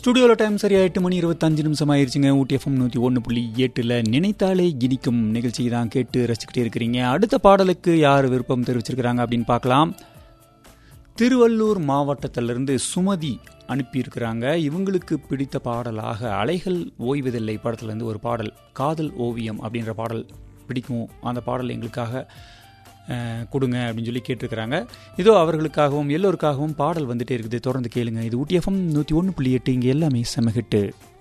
ஸ்டுடியோவில் டைம் சரியா எட்டு மணி இருபத்தஞ்சு நிமிஷம் ஆயிருச்சுங்க ஊட்டி எஃப்எம் நூற்றி ஒன்று புள்ளி எட்டில் நினைத்தாலே இனிக்கும் நிகழ்ச்சி தான் கேட்டு ரசிச்சுக்கிட்டே இருக்கிறீங்க அடுத்த பாடலுக்கு யார் விருப்பம் தெரிவிச்சிருக்கிறாங்க அப்படின்னு பார்க்கலாம் திருவள்ளூர் மாவட்டத்திலிருந்து சுமதி அனுப்பியிருக்கிறாங்க இவங்களுக்கு பிடித்த பாடலாக அலைகள் ஓய்வதில்லை படத்துலேருந்து ஒரு பாடல் காதல் ஓவியம் அப்படின்ற பாடல் பிடிக்கும் அந்த பாடல் எங்களுக்காக அஹ், கொடுங்க அப்படின்னு சொல்லி கேட்டிருக்கிறாங்க இதோ அவர்களுக்காகவும் எல்லோருக்காகவும் பாடல் வந்துட்டே இருக்குது தொடர்ந்து கேளுங்க இது ஊட்டி எஃப்எம் நூற்றி ஒன்று புள்ளி எட்டு இங்கே எல்லாமே செம ஹிட்டு